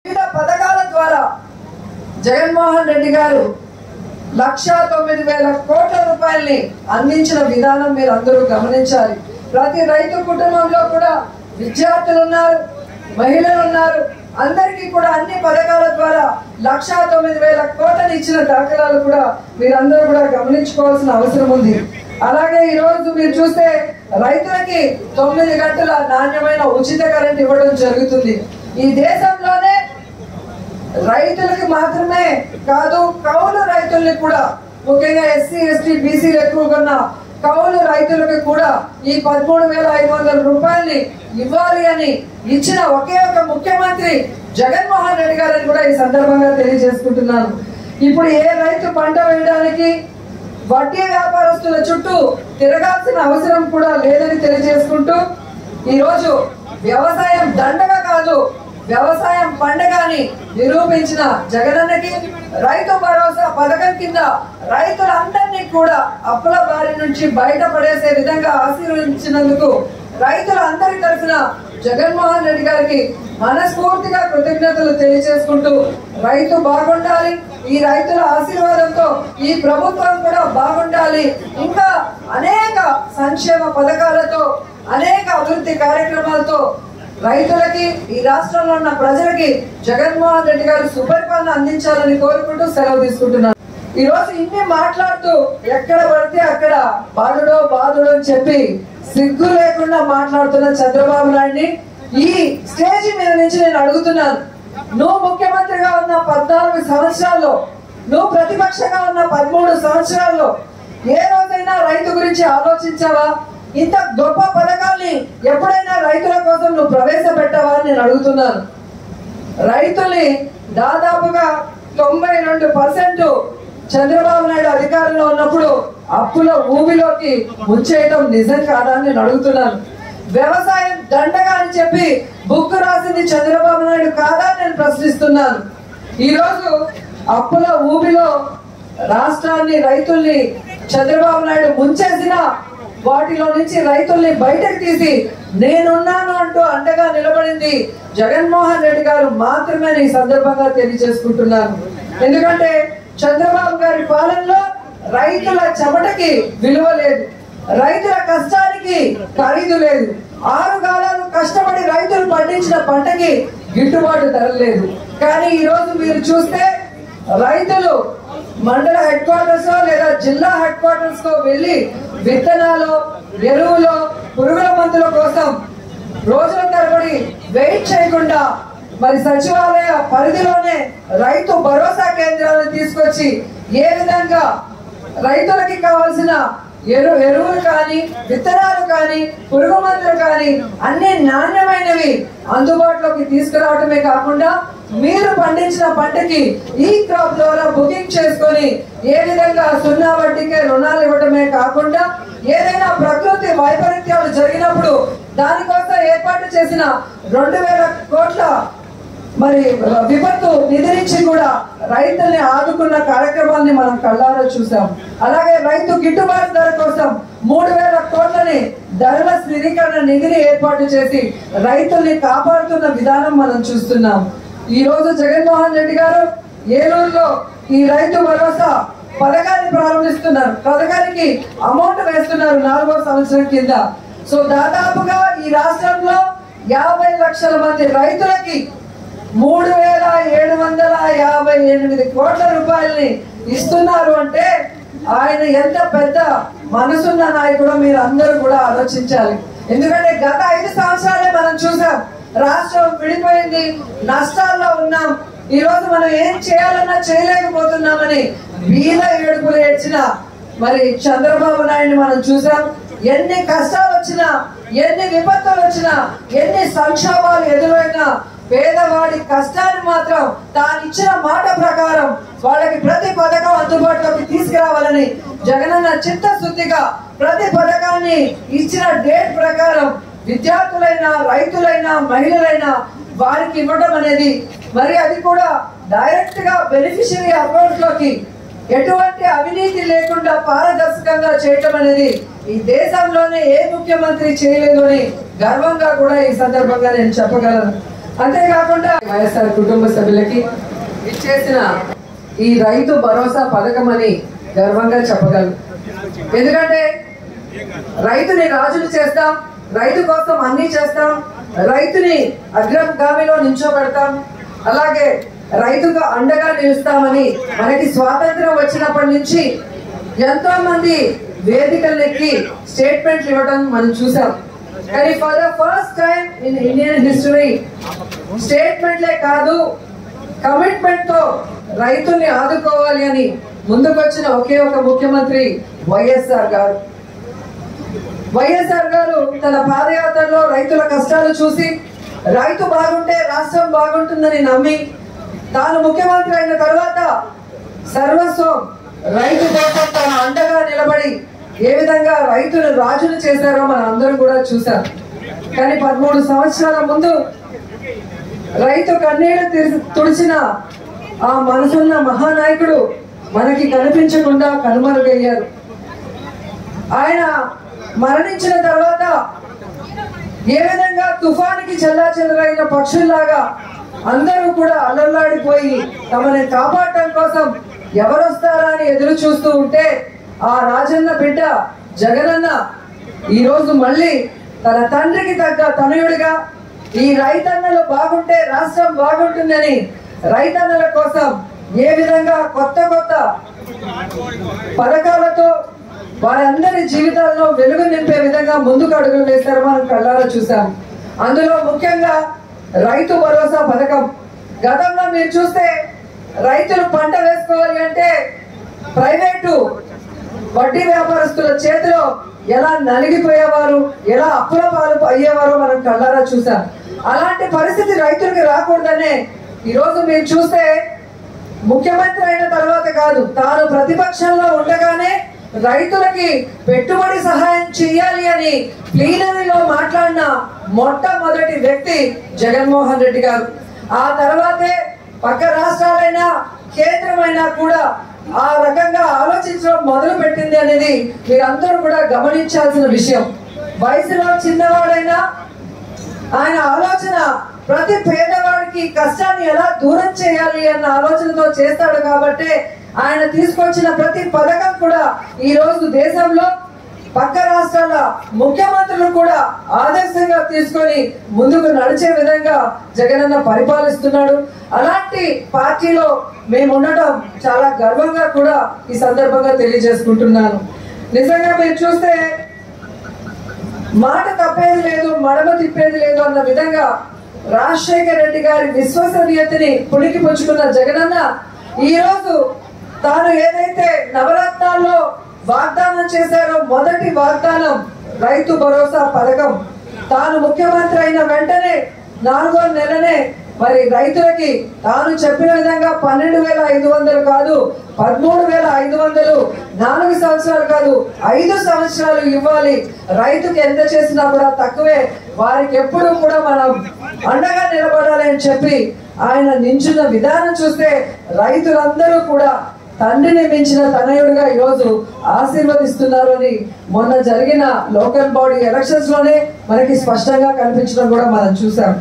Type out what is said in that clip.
వివిధ పథకాల ద్వారా జగన్మోహన్ రెడ్డి గారు లక్ష తొమ్మిది వేల కోట్ల రూపాయల్ని అందించిన విధానం మీరు అందరూ గమనించాలి ప్రతి రైతు కుటుంబంలో కూడా విద్యార్థులు ఉన్నారు మహిళలు ఉన్నారు అందరికీ కూడా అన్ని పథకాల ద్వారా లక్ష తొమ్మిది వేల కోట్లను ఇచ్చిన దాఖలాలు కూడా మీరందరూ కూడా గమనించుకోవాల్సిన అవసరం ఉంది అలాగే ఈ రోజు మీరు చూస్తే రైతులకి తొమ్మిది గంటల నాణ్యమైన ఉచిత కరెంట్ ఇవ్వడం జరుగుతుంది ఈ దేశంలోనే రైతులకి మాత్రమే కాదు కౌలు రైతుల్ని కూడా ముఖ్యంగా ఎస్సీ ఎస్టీ బీసీలు ఎక్కువగా ఉన్న కౌలు రైతులకు కూడా ఈ పదమూడు వేల ఐదు వందల రూపాయల్ని ఇవ్వాలి అని ఇచ్చిన ఒకే ఒక ముఖ్యమంత్రి జగన్మోహన్ రెడ్డి గారిని కూడా ఈ సందర్భంగా తెలియజేసుకుంటున్నాను ఇప్పుడు ఏ రైతు పంట వేయడానికి వడ్డీ వ్యాపారస్తుల చుట్టూ తిరగాల్సిన అవసరం కూడా లేదని తెలియజేసుకుంటూ ఈరోజు వ్యవసాయం దండగా కాదు వ్యవసాయం పండగ అని నిరూపించిన జగనన్నకి రైతు భరోసా పథకం కింద రైతులందరినీ కూడా అప్పుల బారి నుంచి బయటపడేసే విధంగా ఆశీర్వదించినందుకు రైతులందరి తరఫున జగన్మోహన్ రెడ్డి గారికి మనస్ఫూర్తిగా కృతజ్ఞతలు తెలియజేసుకుంటూ రైతు బాగుండాలి ఈ రైతుల ఆశీర్వాదంతో ఈ ప్రభుత్వం కూడా బాగుండాలి ఇంకా అనేక సంక్షేమ పథకాలతో అనేక అభివృద్ధి కార్యక్రమాలతో రైతులకి ఈ రాష్ట్రంలో ఉన్న ప్రజలకి జగన్మోహన్ రెడ్డి గారు సుపరిపాలన అందించాలని కోరుకుంటూ సెలవు తీసుకుంటున్నాను ఈ రోజు ఇన్ని మాట్లాడుతూ ఎక్కడ పడితే అక్కడ బాధుడో బాధుడో అని చెప్పి సిగ్గు లేకుండా మాట్లాడుతున్న చంద్రబాబు నాయుడిని ఈ స్టేజ్ మీద నుంచి నేను అడుగుతున్నాను నువ్వు ముఖ్యమంత్రిగా ఉన్న పద్నాలుగు సంవత్సరాల్లో నువ్వు ప్రతిపక్షంగా ఉన్న పదమూడు సంవత్సరాల్లో ఏ రోజైనా రైతు గురించి ఆలోచించావా ఇంత గొప్ప పథకాల్ని ఎప్పుడైనా రైతుల కోసం నువ్వు ప్రవేశపెట్టావా అని నేను అడుగుతున్నాను రైతుల్ని దాదాపుగా తొంభై రెండు పర్సెంట్ చంద్రబాబు నాయుడు అధికారంలో ఉన్నప్పుడు అప్పుల ఊబిలోకి ముంచేయటం నిజం కాదా అని నేను అడుగుతున్నాను వ్యవసాయం దండగా అని చెప్పి బుక్ రాసింది చంద్రబాబు నాయుడు కాదా అని నేను ప్రశ్నిస్తున్నాను ఈరోజు అప్పుల ఊబిలో రాష్ట్రాన్ని రైతుల్ని చంద్రబాబు నాయుడు ముంచేసిన వాటిలో నుంచి రైతుల్ని బయటకు తీసి నేనున్నాను అంటూ అండగా నిలబడింది జగన్మోహన్ రెడ్డి గారు మాత్రమే ఈ సందర్భంగా తెలియజేసుకుంటున్నాను ఎందుకంటే చంద్రబాబు గారి పాలనలో రైతుల చెమటకి విలువ లేదు రైతుల కష్టానికి ఖరీదు లేదు ఆరు కాలాలు కష్టపడి రైతులు పండించిన పంటకి గిట్టుబాటు ధర లేదు కానీ ఈ రోజు మీరు చూస్తే రైతులు మండల హెడ్ క్వార్టర్స్ లేదా జిల్లా హెడ్ క్వార్టర్స్ కో వెళ్ళి విత్తనాలు ఎరువులు పురుగుల మందుల కోసం రోజుల తరబడి వెయిట్ చేయకుండా మరి సచివాలయ పరిధిలోనే రైతు భరోసా కేంద్రాలను తీసుకొచ్చి ఏ విధంగా రైతులకి కావాల్సిన ఎరు ఎరువులు కానీ విత్తనాలు కానీ పురుగు మందులు కానీ అన్ని నాణ్యమైనవి అందుబాటులోకి తీసుకురావటమే కాకుండా మీరు పండించిన పంటకి ఈ క్రాప్ ద్వారా బుకింగ్ చేసుకొని ఏ విధంగా సున్నా వడ్డీకే రుణాలు ఇవ్వటమే కాకుండా ఏదైనా ప్రకృతి వైపరీత్యాలు జరిగినప్పుడు దానికోసం ఏర్పాటు చేసిన రెండు వేల కోట్ల మరి విపత్తు నిధి నుంచి కూడా రైతుల్ని ఆదుకున్న కార్యక్రమాన్ని మనం కళ్ళారా చూసాం అలాగే రైతు గిట్టుబాటు ధర కోసం మూడు వేల కోట్లని ధరల స్థిరీకరణ నిధిని ఏర్పాటు చేసి రైతుల్ని కాపాడుతున్న విధానం మనం చూస్తున్నాం ఈ రోజు జగన్మోహన్ రెడ్డి గారు ఏలూరులో ఈ రైతు భరోసా పథకాన్ని ప్రారంభిస్తున్నారు పథకానికి అమౌంట్ వేస్తున్నారు నాలుగో సంవత్సరం కింద సో దాదాపుగా ఈ రాష్ట్రంలో యాభై లక్షల మంది రైతులకి మూడు వేల ఏడు వందల యాభై ఎనిమిది కోట్ల రూపాయల్ని ఇస్తున్నారు అంటే ఆయన ఎంత పెద్ద మనసున్న నాయకుడో మీరు అందరూ కూడా ఆలోచించాలి ఎందుకంటే గత ఐదు సంవత్సరాలే మనం చూసాం రాష్ట్రం విడిపోయింది నష్టాల్లో ఉన్నాం ఈ రోజు మనం ఏం చేయాలన్నా చేయలేకపోతున్నామని వీల ఏడుపులు ఏడ్చిన మరి చంద్రబాబు నాయుడిని మనం చూసాం ఎన్ని కష్టాలు వచ్చినా ఎన్ని విపత్తులు వచ్చినా ఎన్ని సంక్షోభాలు ఎదురైనా పేదవాడి కష్టాన్ని మాత్రం తాను ఇచ్చిన మాట ప్రకారం వాళ్ళకి ప్రతి పథకం అందుబాటులోకి తీసుకురావాలని జగనన్న చిత్తశుద్ధిగా ప్రతి పథకాన్ని ఇచ్చిన డేట్ ప్రకారం విద్యార్థులైనా రైతులైనా మహిళలైనా వారికి ఇవ్వడం అనేది మరి అది కూడా డైరెక్ట్ గా బెనిఫిషియరీ అకౌంట్ లోకి ఎటువంటి అవినీతి లేకుండా పారదర్శకంగా చేయటం అనేది ఈ దేశంలోనే ఏ ముఖ్యమంత్రి చేయలేదు అని గర్వంగా కూడా ఈ సందర్భంగా నేను చెప్పగలను అంతేకాకుండా వైఎస్ఆర్ కుటుంబ సభ్యులకి ఇచ్చేసిన ఈ రైతు భరోసా పథకం అని గర్వంగా చెప్పగలను ఎందుకంటే రైతుని రాజుని చేస్తాం రైతు కోసం అన్ని చేస్తాం రైతుని అగ్రగామిలో నించోబెడతాం అలాగే రైతుకు అండగా నిలుస్తామని మనకి స్వాతంత్రం వచ్చినప్పటి నుంచి ఎంతో మంది వేదికలు ఎక్కి స్టేట్మెంట్లు ఇవ్వడం మనం చూసాం కానీ for the first time in Indian history స్టేట్మెంట్లే కాదు కమిట్మెంట్ తో రైతుల్ని ఆదుకోవాలి అని ముందుకొచ్చిన ఒకే ఒక ముఖ్యమంత్రి వైఎస్ఆర్ గారు వైఎస్ఆర్ గారు తన పాదయాత్రలో రైతుల కష్టాలు చూసి రైతు బాగుంటే రాష్ట్రం బాగుంటుందని నమ్మి తాను ముఖ్యమంత్రి అయిన తర్వాత సర్వస్వం రైతు కోసం తన అండగా నిలబడి ఏ విధంగా రైతులు రాజును చేశారో మనం అందరం కూడా చూసాం కానీ పదమూడు సంవత్సరాల ముందు రైతు కన్నీళ్లు తీర్చి- తుడిచిన ఆ మనసున్న మహానాయకుడు మనకి కనిపించకుండా కనుమరుగయ్యారు ఆయన మరణించిన తర్వాత ఏ విధంగా తుఫానికి చెల్లాచెదరైన పక్షుల్లాగా అందరూ కూడా అల్లల్లాడిపోయి తమని కాపాడటం కోసం ఎవరొస్తారా అని ఎదురు చూస్తూ ఉంటే ఆ రాజన్న బిడ్డ జగనన్న ఈ రోజు మళ్ళీ తన తండ్రికి తగ్గ తనయుడిగా ఈ రైతన్నలు బాగుంటే రాష్ట్రం బాగుంటుందని రైతన్నల కోసం ఏ విధంగా కొత్త కొత్త పథకాలతో వారందరి జీవితాల్లో వెలుగు నింపే విధంగా ముందుకు అడుగులు వేశారు మనం కళ్ళారా చూసాం అందులో ముఖ్యంగా రైతు భరోసా పథకం గతంలో మీరు చూస్తే రైతులు పంట వేసుకోవాలి అంటే ప్రైవేటు వడ్డీ వ్యాపారస్తుల చేతిలో ఎలా నలిగిపోయేవారు ఎలా అప్పుల పాలు అయ్యేవారో మనం కళ్ళారా చూసాం అలాంటి పరిస్థితి రైతులకు రాకూడదనే ఈరోజు మీరు చూస్తే ముఖ్యమంత్రి అయిన తర్వాత కాదు తాను ప్రతిపక్షంలో ఉండగానే రైతులకి పెట్టుబడి సహాయం చేయాలి అని ప్లీనరీలో మాట్లాడిన మొట్టమొదటి వ్యక్తి జగన్మోహన్ రెడ్డి గారు ఆ తర్వాతే పక్క రాష్ట్రాలైనా కేంద్రమైనా కూడా ఆ రకంగా ఆలోచించడం మొదలు పెట్టింది అనేది మీరందరూ కూడా గమనించాల్సిన విషయం వయసులో చిన్నవాడైనా ఆయన ఆలోచన ప్రతి పేదవాడికి కష్టాన్ని ఎలా దూరం చేయాలి అన్న ఆలోచనతో చేస్తాడు కాబట్టి ఆయన తీసుకొచ్చిన ప్రతి పథకం కూడా ఈ రోజు దేశంలో పక్క రాష్ట్రాల ముఖ్యమంత్రులు కూడా ఆదర్శంగా తీసుకొని ముందుకు నడిచే విధంగా జగనన్న పరిపాలిస్తున్నాడు అలాంటి పార్టీలో మేము ఉండటం చాలా గర్వంగా కూడా ఈ సందర్భంగా తెలియజేసుకుంటున్నాను నిజంగా మీరు చూస్తే మాట తప్పేది లేదు మడమ తిప్పేది లేదు అన్న విధంగా రాజశేఖర రెడ్డి గారి విశ్వసనీయతని పుణికి పుచ్చుకున్న జగనన్న ఈ రోజు తాను ఏదైతే నవరత్నాల్లో వాగ్దానం చేశారో మొదటి వాగ్దానం రైతు భరోసా పథకం తాను ముఖ్యమంత్రి అయిన వెంటనే నాలుగో నెలనే మరి రైతులకి తాను చెప్పిన విధంగా పన్నెండు వేల ఐదు వందలు కాదు పదమూడు వేల ఐదు వందలు నాలుగు సంవత్సరాలు కాదు ఐదు సంవత్సరాలు ఇవ్వాలి రైతుకి ఎంత చేసినా కూడా తక్కువే వారికి ఎప్పుడూ కూడా మనం అండగా నిలబడాలి అని చెప్పి ఆయన నించున్న విధానం చూస్తే రైతులందరూ కూడా తండ్రిని మించిన తనయుడిగా ఈరోజు ఆశీర్వదిస్తున్నారు అని మొన్న జరిగిన లోకల్ బాడీ ఎలక్షన్స్ లోనే మనకి స్పష్టంగా కనిపించడం కూడా మనం చూసాం